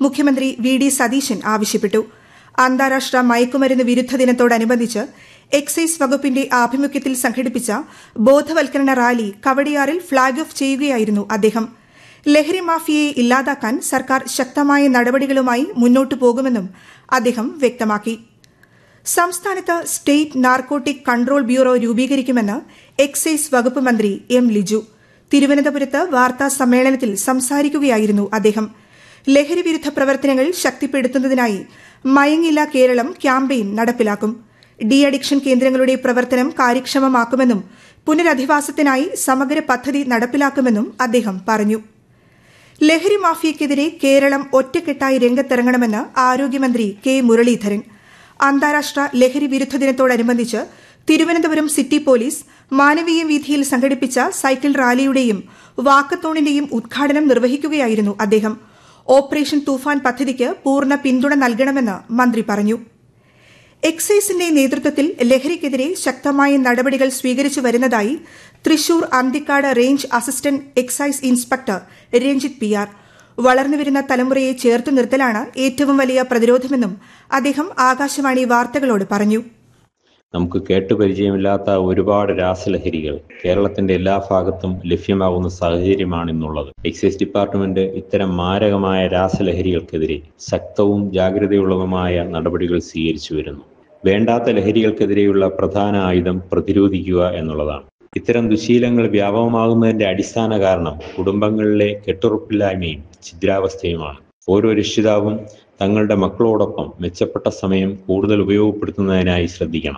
മുഖ്യമന്ത്രി V D Satheesan ആവശ്യപ്പെട്ടു അന്താരാഷ്ട്ര മയക്കുമരുന്ന് വിരുദ്ധ ദിനത്തോടനുബന്ധിച്ച് എക്സൈസ് വകുപ്പിന്റെ ആഭിമുഖ്യത്തിൽ സംഘടിപ്പിച്ച ബോധവൽക്കരണ റാലി കവടിയാറിൽ ഫ്ളാഗ് ഓഫ് ചെയ്യുകയായിരുന്നു അദ്ദേഹം ലഹരി മാഫിയയെ ഇല്ലാതാക്കാൻ സർക്കാർ ശക്തമായ നടപടികളുമായി മുന്നോട്ടു പോകുമെന്നും അദ്ദേഹം വ്യക്തമാക്കി സംസ്ഥാനത്ത് സ്റ്റേറ്റ് നാർക്കോട്ടിക് കൺട്രോൾ ബ്യൂറോ രൂപീകരിക്കുമെന്ന് എക്സൈസ് വകുപ്പ് മന്ത്രി എം ലിജു തിരുവനന്തപുരത്ത് വാർത്താ സമ്മേളനത്തിൽ സംസാരിക്കുകയായിരുന്നു അദ്ദേഹം ലഹരി വിരുദ്ധ പ്രവർത്തനങ്ങൾ ശക്തിപ്പെടുത്തുന്നതിനായി മയങ്ങില്ല കേരളം ക്യാമ്പയിൻ നടപ്പിലാക്കും ഡി അഡിക്ഷൻ കേന്ദ്രങ്ങളുടെ പ്രവർത്തനം കാര്യക്ഷമമാക്കുമെന്നും പുനരധിവാസത്തിനായി സമഗ്ര പദ്ധതി നടപ്പിലാക്കുമെന്നും അദ്ദേഹം പറഞ്ഞു ലഹരി മാഫിയയ്ക്കെതിരെ കേരളം ഒറ്റക്കെട്ടായി രംഗത്തിറങ്ങണമെന്ന് ആരോഗ്യമന്ത്രി കെ മുരളീധരൻ അന്താരാഷ്ട്ര ലഹരി വിരുദ്ധ ദിനത്തോടനുബന്ധിച്ച് തിരുവനന്തപുരം സിറ്റി പോലീസ് മാനവീയ വീഥിയിൽ സംഘടിപ്പിച്ച സൈക്കിൾ റാലിയുടെയും വാക്കത്തോണിന്റെയും ഉദ്ഘാടനം നിർവഹിക്കുകയായിരുന്നു അദ്ദേഹം ഓപ്പറേഷൻ തൂഫാൻ പദ്ധതിക്ക് പൂർണ്ണ പിന്തുണ നൽകണമെന്ന് മന്ത്രി പറഞ്ഞു എക്സൈസിന്റെ നേതൃത്വത്തിൽ ലഹരിക്കെതിരെ ശക്തമായ നടപടികൾ സ്വീകരിച്ചു വരുന്നതായി Thrissur Anthikkad range assistant excise inspector Ranjith P R വളർന്നുവരുന്ന തലമുറയെ ചേർത്തു നിർത്തലാണ് ഏറ്റവും വലിയ പ്രതിരോധമെന്നും അദ്ദേഹം ആകാശവാണി വാർത്തകളോട് പറഞ്ഞു നമുക്ക് കേട്ടുപരിചയമില്ലാത്ത ഒരുപാട് രാസലഹരികൾ കേരളത്തിന്റെ എല്ലാ ഭാഗത്തും ലഭ്യമാകുന്ന സാഹചര്യമാണ് ഇന്നുള്ളത് എക്സൈസ് ഡിപ്പാർട്ട്മെന്റ് ഇത്തരം മാരകമായ രാസലഹരികൾക്കെതിരെ ശക്തവും ജാഗ്രതയുള്ളതുമായ നടപടികൾ സ്വീകരിച്ചു വരുന്നു വേണ്ടാത്ത ലഹരികൾക്കെതിരെയുള്ള പ്രധാന ആയുധം പ്രതിരോധിക്കുക എന്നുള്ളതാണ് ഇത്തരം ദുശീലങ്ങൾ വ്യാപകമാകുന്നതിന്റെ അടിസ്ഥാന കാരണം കുടുംബങ്ങളിലെ കെട്ടുറപ്പില്ലായ്മയും ഛിദ്രാവസ്ഥയുമാണ് ഓരോ രക്ഷിതാവും തങ്ങളുടെ മക്കളോടൊപ്പം മെച്ചപ്പെട്ട സമയം കൂടുതൽ ഉപയോഗപ്പെടുത്തുന്നതിനായി ശ്രദ്ധിക്കണം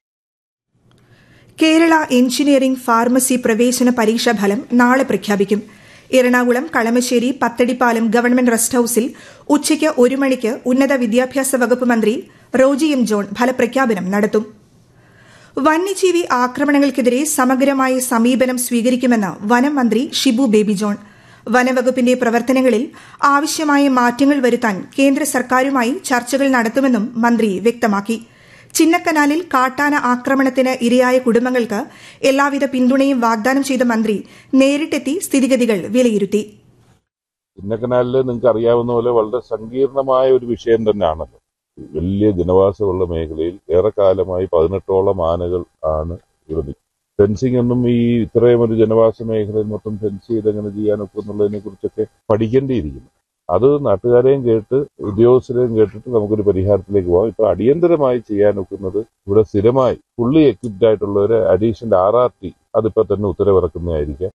കേരള എഞ്ചിനീയറിംഗ് ഫാർമസി പ്രവേശന പരീക്ഷാ ഫലം നാളെ പ്രഖ്യാപിക്കും എറണാകുളം കളമശ്ശേരി പത്തടിപ്പാലം ഗവൺമെന്റ് റെസ്റ്റ് ഹൌസിൽ ഉച്ചയ്ക്ക് ഒരു മണിക്ക് ഉന്നത വിദ്യാഭ്യാസ വകുപ്പ് മന്ത്രി റോജി എം ജോൺ ഫലപ്രഖ്യാപനം നടത്തും വന്യജീവി ആക്രമണങ്ങൾക്കെതിരെ സമഗ്രമായ സമീപനം സ്വീകരിക്കുമെന്ന് വനം മന്ത്രി ഷിബു ബേബി ജോൺ വനവകുപ്പിന്റെ പ്രവർത്തനങ്ങളിൽ ആവശ്യമായ മാറ്റങ്ങൾ വരുത്താൻ കേന്ദ്ര സർക്കാരുമായി ചർച്ചകൾ നടത്തുമെന്നും മന്ത്രി വ്യക്തമാക്കി ചിന്നക്കനാലിൽ കാട്ടാന ആക്രമണത്തിന് ഇരയായ കുടുംബങ്ങൾക്ക് എല്ലാവിധ പിന്തുണയും വാഗ്ദാനം ചെയ്ത മന്ത്രി നേരിട്ടെത്തി സ്ഥിതിഗതികൾ വിലയിരുത്തി ചിന്നക്കനാലിൽ നിങ്ങൾക്ക് അറിയാവുന്ന പോലെ വളരെ സങ്കീർണമായ ഒരു വിഷയം തന്നെയാണല്ലോ വലിയ ജനവാസമുള്ള മേഖലയിൽ ഏറെക്കാലമായി പതിനെട്ടോളം ആനകൾ ആണ് ഇവിടെ നിൽക്കുന്നത് ഫെൻസിംഗ് ഒന്നും ഈ ഇത്രയും ഒരു ജനവാസ മേഖലയിൽ മൊത്തം ഫെൻസ് ചെയ്ത് എങ്ങനെ ചെയ്യാനൊക്കെ എന്നുള്ളതിനെ കുറിച്ചൊക്കെ പഠിക്കേണ്ടിയിരിക്കുന്നു അത് നാട്ടുകാരെയും കേട്ട് ഉദ്യോഗസ്ഥരെയും കേട്ടിട്ട് നമുക്കൊരു പരിഹാരത്തിലേക്ക് പോകാം ഇപ്പൊ അടിയന്തരമായി ചെയ്യാനൊക്കുന്നത് ഇവിടെ സ്ഥിരമായി ഫുള്ളി എക്വിപ്ഡ് ആയിട്ടുള്ള ഒരു അഡീഷണൽ ആർ ആർ ടി അതിപ്പോ തന്നെ ഉത്തരവിറക്കുന്നതായിരിക്കാം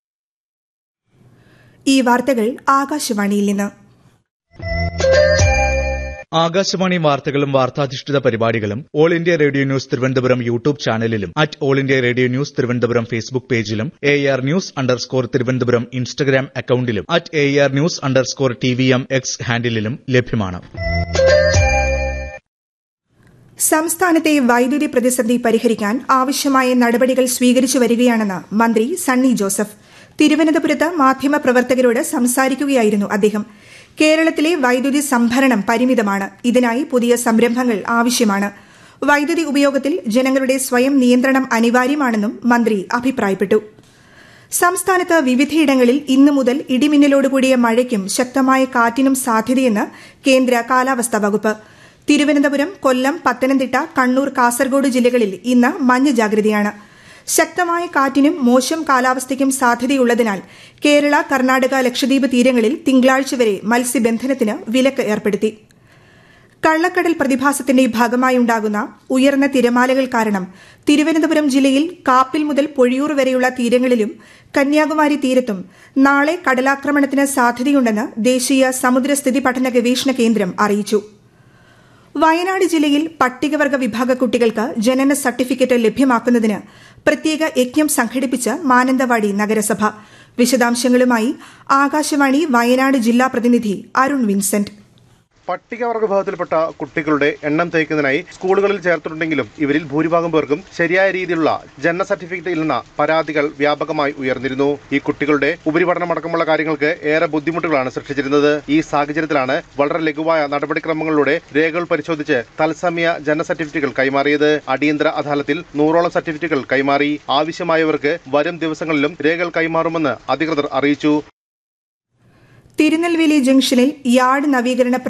ഈ വാർത്തകൾ ആകാശവാണിയിൽ നിന്ന് ആകാശവാണി വാർത്തകളും വാർത്താധിഷ്ഠിത പരിപാടികളും all India radio news Thiruvananthapuram YouTube ചാനലിലും at all India radio news Thiruvananthapuram Facebook പേജിലും A R news underscore Thiruvananthapuram Instagram അക്കൌണ്ടിലും at A R news underscore T V M X ഹാൻഡിലും ലഭ്യമാണ് സംസ്ഥാനത്തെ വൈദ്യുതി പ്രതിസന്ധി പരിഹരിക്കാൻ ആവശ്യമായ നടപടികൾ സ്വീകരിച്ചു വരികയാണെന്ന് മന്ത്രി സണ്ണി ജോസഫ് തിരുവനന്തപുരത്ത് മാധ്യമപ്രവർത്തകരോട് സംസാരിക്കുകയായിരുന്നു അദ്ദേഹം കേരളത്തിലെ വൈദ്യുതി സംഭരണം പരിമിതമാണ് ഇതിനായി പുതിയ സംരംഭങ്ങൾ ആവശ്യമാണ് വൈദ്യുതി ഉപയോഗത്തിൽ ജനങ്ങളുടെ സ്വയം നിയന്ത്രണം അനിവാര്യമാണെന്നും മന്ത്രി അഭിപ്രായപ്പെട്ടു സംസ്ഥാനത്ത് വിവിധയിടങ്ങളിൽ ഇന്നു മുതൽ ഇടിമിന്നലോടുകൂടിയ മഴയ്ക്കും ശക്തമായ കാറ്റിനും സാധ്യതയെന്ന് കേന്ദ്ര കാലാവസ്ഥാ വകുപ്പ് തിരുവനന്തപുരം കൊല്ലം പത്തനംതിട്ട കണ്ണൂർ കാസർഗോഡ് ജില്ലകളിൽ ഇന്ന് മഞ്ഞ ജാഗ്രതയാണ് ശക്തമായ കാറ്റിനും മോശം കാലാവസ്ഥയ്ക്കും സാധ്യതയുള്ളതിനാൽ കേരള കർണാടക ലക്ഷദ്വീപ് തീരങ്ങളിൽ തിങ്കളാഴ്ച വരെ മത്സ്യബന്ധനത്തിന് വിലക്ക് ഏർപ്പെടുത്തി കള്ളക്കടൽ പ്രതിഭാസത്തിന്റെ ഭാഗമായുണ്ടാകുന്ന ഉയർന്ന തിരമാലകൾ കാരണം തിരുവനന്തപുരം ജില്ലയിൽ കാപ്പിൽ മുതൽ പൊഴിയൂർ വരെയുള്ള തീരങ്ങളിലും കന്യാകുമാരി തീരത്തും നാളെ കടലാക്രമണത്തിന് സാധ്യതയുണ്ടെന്ന് ദേശീയ സമുദ്രസ്ഥിതി പഠന ഗവേഷണ കേന്ദ്രം അറിയിച്ചു വയനാട് ജില്ലയിൽ പട്ടികവർഗ വിഭാഗ കുട്ടികൾക്ക് ജനന സർട്ടിഫിക്കറ്റ് ലഭ്യമാക്കുന്നതിന് പ്രത്യേക യജ്ഞം സംഘടിപ്പിച്ച് മാനന്തവാടി നഗരസഭ വിശദാംശങ്ങളുമായി ആകാശവാണി വയനാട് ജില്ലാ പ്രതിനിധി അരുൺ വിൻസെന്റ് പട്ടികവർഗ വിഭാഗത്തിൽപ്പെട്ട കുട്ടികളുടെ എണ്ണം തേക്കുന്നതിനായി സ്കൂളുകളിൽ ചേർത്തിട്ടുണ്ടെങ്കിലും ഇവരിൽ ഭൂരിഭാഗം പേർക്കും ശരിയായ രീതിയിലുള്ള ജനന സർട്ടിഫിക്കറ്റ് ഇല്ലെന്ന പരാതികൾ വ്യാപകമായി ഉയർന്നിരുന്നു ഈ കുട്ടികളുടെ ഉപരിപഠനം അടക്കമുള്ള കാര്യങ്ങൾക്ക് ഏറെ ബുദ്ധിമുട്ടുകളാണ് സൃഷ്ടിച്ചിരുന്നത് ഈ സാഹചര്യത്തിലാണ് വളരെ ലഘുവായ നടപടിക്രമങ്ങളിലൂടെ രേഖകൾ പരിശോധിച്ച് തത്സമയ ജനന സർട്ടിഫിക്കറ്റുകൾ കൈമാറിയത് അടിയന്തര അദാലത്തിൽ നൂറോളം സർട്ടിഫിക്കറ്റുകൾ കൈമാറി ആവശ്യമായവർക്ക് വരും ദിവസങ്ങളിലും രേഖകൾ കൈമാറുമെന്ന് അധികൃതർ അറിയിച്ചു തിരുനെൽവേലി ജംഗ്ഷനിൽ യാർഡ് നവീകരണ